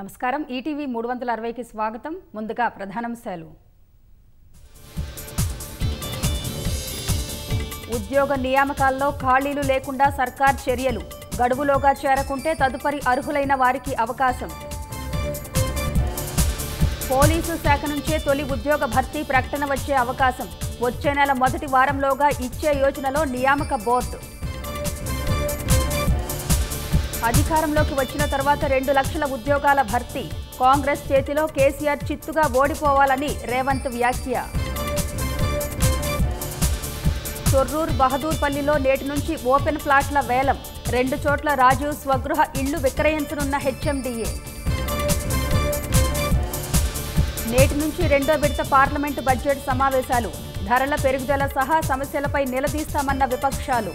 నమస్కారం ఈటీవీ మూడు వందల అరవైకి స్వాగతం ముందుగా ప్రధానాంశాలు ఉద్యోగ నియామకాల్లో ఖాళీలు లేకుండా సర్కార్ చర్యలు గడువులోగా చేరకుంటే తదుపరి అర్హులైన వారికి అవకాశం పోలీసు శాఖ నుంచే తొలి ఉద్యోగ భర్తీ ప్రకటన వచ్చే అవకాశం వచ్చే నెల మొదటి వారంలోగా ఇచ్చే యోజనలో నియామక బోర్డు అధికారంలోకి వచ్చిన తర్వాత రెండు లక్షల ఉద్యోగాల భర్తీ కాంగ్రెస్ చేతిలో కేసీఆర్ చిత్తుగా ఓడిపోవాలని రేవంత్ వ్యాఖ్య తొర్రూర్ బహదూర్పల్లిలో నేటి నుంచి ఓపెన్ ప్లాట్ల వేలం రెండు చోట్ల రాజు స్వగృహ ఇళ్లు విక్రయించనున్న హెచ్ఎండిఏ నేటి నుంచి రెండో విడత పార్లమెంటు బడ్జెట్ సమావేశాలు ధరల పెరుగుదల సహా సమస్యలపై నిలదీస్తామన్న విపక్షాలు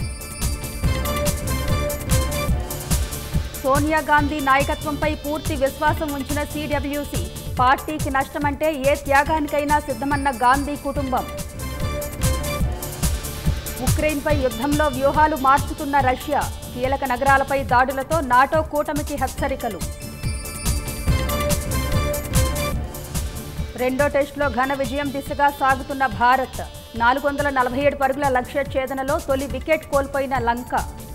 సోనియా గాంధీ నాయకత్వంపై పూర్తి విశ్వాసం ఉంచిన సిడబ్ల్యూసీ పార్టీకి నష్టమంటే ఏ త్యాగానికైనా సిద్ధమన్న గాంధీ కుటుంబం ఉక్రెయిన్పై యుద్ధంలో వ్యూహాలు మార్చుతున్న రష్యా కీలక నగరాలపై దాడులతో నాటో కూటమికి హెచ్చరికలు రెండో టెస్టులో ఘన విజయం దిశగా సాగుతున్న భారత్ నాలుగు వందల నలభై ఏడు పరుగుల లక్ష్య ఛేదనలో తొలి వికెట్ కోల్పోయిన లంక